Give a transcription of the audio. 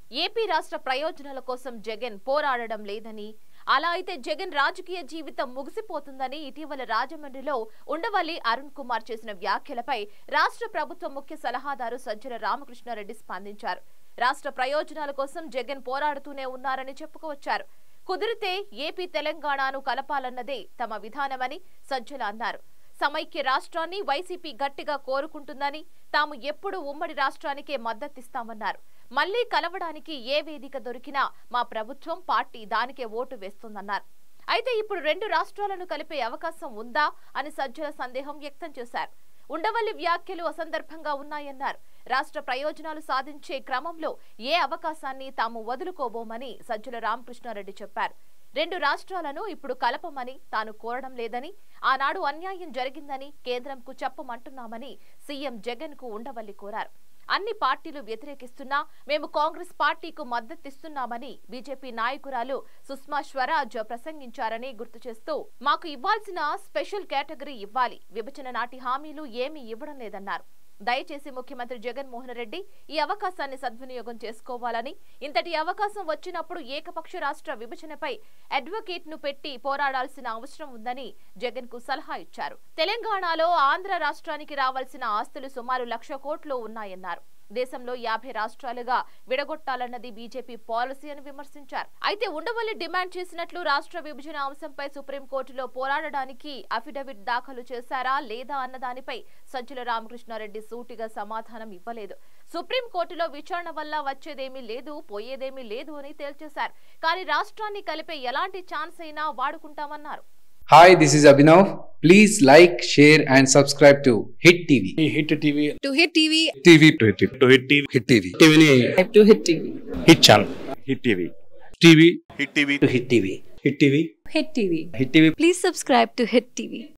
AP రాష్ట్ర ప్రయోజనాల కోసం జగన్ పోరాడడం లేదని అలా అయితే జగన్ రాజకీయ జీవితం ముగిసిపోతుందని ఇటీవల రాజమండ్రిలో ఉండవల్లి అరుణ్ కుమార్ చేసిన వ్యాఖ్యలపై రాష్ట్ర ప్రభుత్వ ముఖ్య సలహాదారు సజ్జల రామకృష్ణారెడ్డి స్పందించారు రాష్ట్ర ప్రయోజనాల కోసం జగన్ పోరాడుతూనే ఉన్నారని చెప్పుకోవచ్చారు కుదిరితే ఏపీ తెలంగాణను కలపాలన్నదే తమ విధానమని సజ్జల అన్నారు సమైక్య రాష్ట్రాన్ని వైసీపీ గట్టిగా కోరుకుంటుందని తాము ఎప్పుడూ ఉమ్మడి రాష్ట్రానికే మద్దతిస్తామన్నారు మళ్లీ కలవడానికి ఏ వేదిక దొరికినా మా ప్రభుత్వం పార్టీ దానికే ఓటు వేస్తుందన్నారు అయితే ఇప్పుడు రెండు రాష్ట్రాలను కలిపే అవకాశం ఉందా అని సజ్జల సందేహం వ్యక్తం చేశారు ఉండవల్లి వ్యాఖ్యలు అసందర్భంగా ఉన్నాయన్నారు రాష్ట్ర ప్రయోజనాలు సాధించే క్రమంలో ఏ అవకాశాన్ని తాము వదులుకోబోమని సజ్జల రామకృష్ణారెడ్డి చెప్పారు రెండు రాష్ట్రాలను ఇప్పుడు కలపమని తాను కోరడం లేదని ఆనాడు అన్యాయం జరిగిందని కేంద్రంకు చెప్పమంటున్నామని సీఎం జగన్ కు ఉండవల్లి కోరారు అన్ని పార్టీలు వ్యతిరేకిస్తున్నా మేము కాంగ్రెస్ పార్టీకు మద్దతిస్తున్నామని బీజేపీ నాయకురాలు సుష్మా స్వరాజ్ ప్రసంగించారని గుర్తు చేస్తూ మాకు ఇవ్వాల్సిన స్పెషల్ కేటగిరీ ఇవ్వాలి విభజన నాటి హామీలు ఏమీ ఇవ్వడం లేదన్నారు దయచేసి ముఖ్యమంత్రి జగన్మోహన్ రెడ్డి ఈ అవకాశాన్ని సద్వినియోగం చేసుకోవాలని ఇంతటి అవకాశం వచ్చినప్పుడు ఏకపక్ష రాష్ట్ర విభజనపై అడ్వకేట్ ను పెట్టి పోరాడాల్సిన అవసరం ఉందని జగన్ కు సలహా ఇచ్చారు తెలంగాణలో ఆంధ్ర రాష్ట్రానికి రావాల్సిన ఆస్తులు సుమారు లక్ష కోట్లు ఉన్నాయన్నారు దేశంలో యాభై రాష్ట్రాలుగా విడగొట్టాలన్నది బీజేపీ పాలసీ అని విమర్శించారు అయితే ఉండవల్లి డిమాండ్ చేసినట్లు రాష్ట్ర విభజన అంశంపై సుప్రీంకోర్టులో పోరాడడానికి అఫిడవిట్ దాఖలు చేశారా లేదా అన్న దానిపై సజ్జల రామకృష్ణారెడ్డి సూటిగా సమాధానం ఇవ్వలేదు సుప్రీంకోర్టులో విచారణ వల్ల వచ్చేదేమీ లేదు పోయేదేమీ లేదు అని తేల్చేశారు కానీ రాష్ట్రాన్ని కలిపే ఎలాంటి ఛాన్స్ అయినా వాడుకుంటామన్నారు Hi, this is Abhinav. Please like, share, and subscribe to Hit TV. Hit TV to hit TV TV to hit TV to hit TV Hit TV. టీవీని to hit TV hit channel hit TV TV hit TV to hit TV hit TV hit TV hit TV please subscribe to hit TV